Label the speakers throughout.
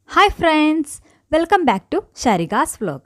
Speaker 1: hi friends welcome back to Sharika's vlog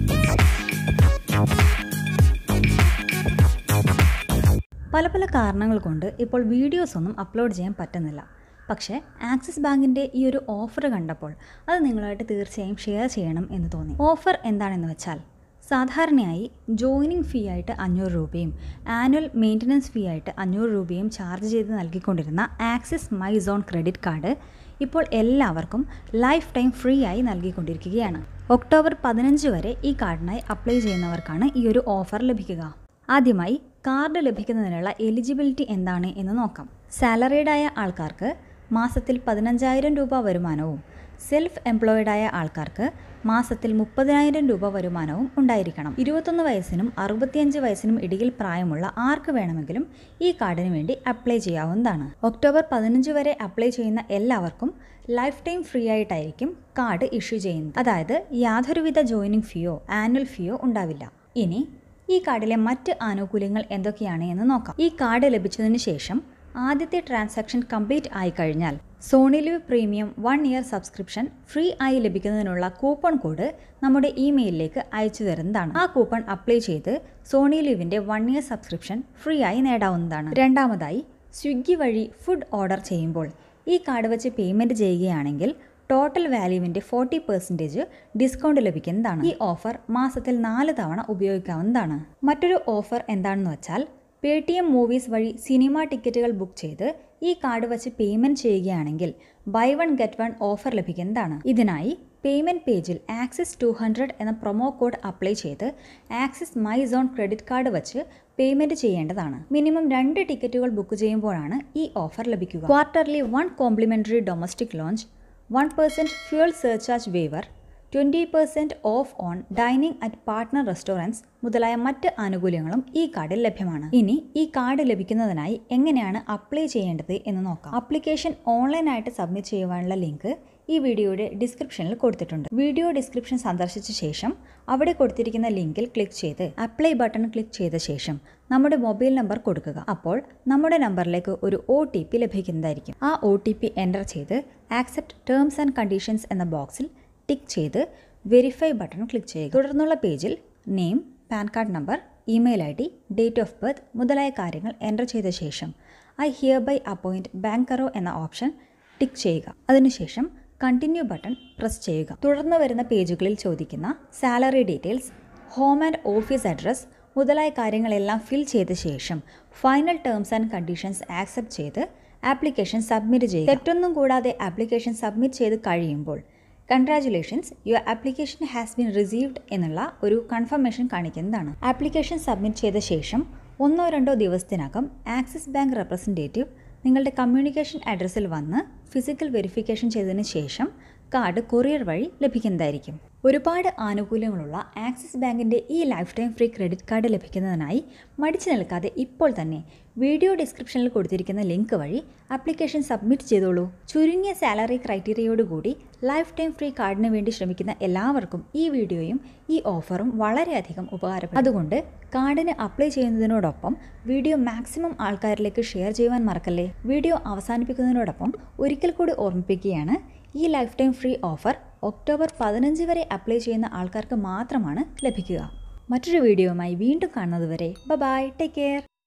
Speaker 1: പല പല കാരണങ്ങൾ കൊണ്ട് ഇപ്പോൾ വീഡിയോസ് ഒന്നും അപ്ലോഡ് ചെയ്യാൻ പറ്റുന്നില്ല പക്ഷേ ആക്സിസ് ബാങ്കിൻ്റെ ഈ ഒരു ഓഫർ കണ്ടപ്പോൾ അത് നിങ്ങളായിട്ട് തീർച്ചയായും ഷെയർ ചെയ്യണം എന്ന് തോന്നി ഓഫർ എന്താണെന്ന് വെച്ചാൽ സാധാരണയായി ജോയിനിങ് ഫീ ആയിട്ട് അഞ്ഞൂറ് രൂപയും ആനുവൽ മെയിൻ്റനൻസ് ഫീ ആയിട്ട് അഞ്ഞൂറ് രൂപയും ചാർജ് ചെയ്ത് നൽകിക്കൊണ്ടിരുന്ന Axis My Zone credit card ഇപ്പോൾ എല്ലാവർക്കും ലൈഫ് ടൈം ഫ്രീ ആയി നൽകിക്കൊണ്ടിരിക്കുകയാണ് ഒക്ടോബർ പതിനഞ്ച് വരെ ഈ കാർഡിനായി അപ്ലൈ ചെയ്യുന്നവർക്കാണ് ഈ ഒരു ഓഫർ ലഭിക്കുക ആദ്യമായി കാർഡ് ലഭിക്കുന്നതിനുള്ള എലിജിബിലിറ്റി എന്താണ് എന്ന് നോക്കാം സാലറീഡായ ആൾക്കാർക്ക് മാസത്തിൽ പതിനഞ്ചായിരം രൂപ വരുമാനവും സെൽഫ് എംപ്ലോയിഡായ ആൾക്കാർക്ക് മാസത്തിൽ മുപ്പതിനായിരം രൂപ വരുമാനവും ഉണ്ടായിരിക്കണം ഇരുപത്തൊന്ന് വയസ്സിനും അറുപത്തിയഞ്ച് വയസ്സിനും ഇടയിൽ പ്രായമുള്ള ആർക്ക് വേണമെങ്കിലും ഈ കാർഡിന് വേണ്ടി അപ്ലൈ ചെയ്യാവുന്നതാണ് ഒക്ടോബർ പതിനഞ്ച് വരെ അപ്ലൈ ചെയ്യുന്ന എല്ലാവർക്കും ലൈഫ് ടൈം ഫ്രീ ആയിട്ടായിരിക്കും കാർഡ് ഇഷ്യൂ ചെയ്യുന്നത് അതായത് യാതൊരുവിധ ജോയിനിങ് ഫീയോ ആനുവൽ ഫീയോ ഉണ്ടാവില്ല ഇനി ഈ കാർഡിലെ മറ്റ് ആനുകൂല്യങ്ങൾ എന്തൊക്കെയാണ് എന്ന് നോക്കാം ഈ കാർഡ് ലഭിച്ചതിന് ശേഷം ആദ്യത്തെ ട്രാൻസാക്ഷൻ കംപ്ലീറ്റ് ആയി കഴിഞ്ഞാൽ Sony Liv premium one year subscription free ആയി ലഭിക്കുന്നതിനുള്ള കൂപ്പൺ കോഡ് നമ്മുടെ ഇമെയിലിലേക്ക് അയച്ചു തരുന്നതാണ് ആ കൂപ്പൺ അപ്ലൈ ചെയ്ത് സോണി ലിവിന്റെ വൺ ഇയർ സബ്സ്ക്രിപ്ഷൻ ഫ്രീ ആയി നേടാവുന്നതാണ് രണ്ടാമതായി സ്വിഗ്ഗി വഴി ഫുഡ് ഓർഡർ ചെയ്യുമ്പോൾ ഈ കാർഡ് വെച്ച് പേയ്മെന്റ് ചെയ്യുകയാണെങ്കിൽ ടോട്ടൽ വാല്യൂവിൻ്റെ ഫോർട്ടി പെർസെൻറ്റേജ് ഡിസ്കൗണ്ട് ലഭിക്കുന്നതാണ് ഈ ഓഫർ മാസത്തിൽ നാല് തവണ ഉപയോഗിക്കാവുന്നതാണ് മറ്റൊരു ഓഫർ എന്താണെന്ന് വെച്ചാൽ പേ ടി എം മൂവീസ് വഴി സിനിമ ടിക്കറ്റുകൾ ബുക്ക് ചെയ്ത് ഈ കാർഡ് വെച്ച് പേയ്മെൻറ്റ് ചെയ്യുകയാണെങ്കിൽ buy one get one offer ലഭിക്കുന്നതാണ് ഇതിനായി പേയ്മെൻറ്റ് പേജിൽ ആക്സിസ് ടു ഹൺഡ്രഡ് എന്ന പ്രൊമോ കോഡ് അപ്ലൈ ചെയ്ത് Axis My Zone credit card വെച്ച് പേയ്മെൻറ്റ് ചെയ്യേണ്ടതാണ് മിനിമം രണ്ട് ടിക്കറ്റുകൾ ബുക്ക് ചെയ്യുമ്പോഴാണ് ഈ ഓഫർ ലഭിക്കുക quarterly one complimentary domestic lounge one percent fuel surcharge waiver twenty percent off on dining at partner restaurants മുതലായ മറ്റ് ആനുകൂല്യങ്ങളും ഈ കാർഡിൽ ലഭ്യമാണ് ഇനി ഈ കാർഡ് ലഭിക്കുന്നതിനായി എങ്ങനെയാണ് അപ്ലൈ ചെയ്യേണ്ടത് എന്ന് നോക്കാം ആപ്ലിക്കേഷൻ ഓൺലൈനായിട്ട് സബ്മിറ്റ് ചെയ്യുവാനുള്ള ലിങ്ക് ഈ വീഡിയോയുടെ ഡിസ്ക്രിപ്ഷനിൽ കൊടുത്തിട്ടുണ്ട് വീഡിയോ ഡിസ്ക്രിപ്ഷൻ സന്ദർശിച്ച ശേഷം അവിടെ കൊടുത്തിരിക്കുന്ന ലിങ്കിൽ ക്ലിക്ക് ചെയ്ത് അപ്ലൈ ബട്ടൺ ക്ലിക്ക് ചെയ്ത ശേഷം നമ്മുടെ മൊബൈൽ നമ്പർ കൊടുക്കുക അപ്പോൾ നമ്മുടെ നമ്പറിലേക്ക് ഒരു ഒ ടി പി ലഭിക്കുന്നതായിരിക്കും ആ ഒ ടി പി എൻ്റർ ചെയ്ത് ആക്സെപ്റ്റ് ടേംസ് ആൻഡ് കണ്ടീഷൻസ് എന്ന ബോക്സിൽ ടിക്ക് ചെയ്ത് വെരിഫൈ ബട്ടൺ ക്ലിക്ക് ചെയ്യുക തുടർന്നുള്ള പേജിൽ name PAN card number email I D date of birth മുതലായ കാര്യങ്ങൾ എൻ്റർ ചെയ്ത ശേഷം ഐ ഹിയർ ബൈ അപ്പോയിൻറ്റ് ബാങ്കറോ എന്ന ഓപ്ഷൻ ടിക്ക് ചെയ്യുക അതിനുശേഷം കണ്ടിന്യൂ ബട്ടൺ പ്രസ് ചെയ്യുക തുടർന്ന് വരുന്ന പേജുകളിൽ ചോദിക്കുന്ന salary details home and office address മുതലായ കാര്യങ്ങളെല്ലാം ഫിൽ ചെയ്ത ശേഷം final terms and conditions accept ചെയ്ത് ആപ്ലിക്കേഷൻ സബ്മിറ്റ് ചെയ്യുക തെറ്റൊന്നും കൂടാതെ ആപ്ലിക്കേഷൻ സബ്മിറ്റ് ചെയ്ത് കഴിയുമ്പോൾ congratulations your application has been received എന്നുള്ള ഒരു കൺഫർമേഷൻ കാണിക്കുന്നതാണ് ആപ്ലിക്കേഷൻ സബ്മിറ്റ് ചെയ്ത ശേഷം ഒന്നോ രണ്ടോ ദിവസത്തിനകം ആക്സിസ് ബാങ്ക് റെപ്രസെൻറ്റേറ്റീവ് നിങ്ങളുടെ കമ്മ്യൂണിക്കേഷൻ അഡ്രസ്സിൽ വന്ന് ഫിസിക്കൽ വെരിഫിക്കേഷൻ ചെയ്തതിന് ശേഷം കാർഡ് കൊറിയർ വഴി ലഭിക്കുന്നതായിരിക്കും ഒരുപാട് ആനുകൂല്യങ്ങളുള്ള ആക്സിസ് ബാങ്കിൻ്റെ ഈ life time free credit card ലഭിക്കുന്നതിനായി മടിച്ചു നിൽക്കാതെ ഇപ്പോൾ തന്നെ വീഡിയോ ഡിസ്ക്രിപ്ഷനിൽ കൊടുത്തിരിക്കുന്ന ലിങ്ക് വഴി ആപ്ലിക്കേഷൻ സബ്മിറ്റ് ചെയ്തോളൂ ചുരുങ്ങിയ സാലറി ക്രൈറ്റീരിയയോടുകൂടി ലൈഫ് ടൈം ഫ്രീ കാർഡിന് വേണ്ടി ശ്രമിക്കുന്ന എല്ലാവർക്കും ഈ വീഡിയോയും ഈ ഓഫറും വളരെയധികം ഉപകാരപ്പെടും അതുകൊണ്ട് കാർഡിന് അപ്ലൈ ചെയ്യുന്നതിനോടൊപ്പം വീഡിയോ മാക്സിമം ആൾക്കാരിലേക്ക് ഷെയർ ചെയ്യുവാൻ മറക്കല്ലേ വീഡിയോ അവസാനിപ്പിക്കുന്നതിനോടൊപ്പം ഒരിക്കൽ കൂടി ഓർമ്മിപ്പിക്കുകയാണ് ഈ life time free offer October പതിനഞ്ച് വരെ അപ്ലൈ ചെയ്യുന്ന ആൾക്കാർക്ക് മാത്രമാണ് ലഭിക്കുക മറ്റൊരു വീഡിയോയുമായി വീണ്ടും കാണുന്നതുവരെ ബൈ ടേക്ക് കെയർ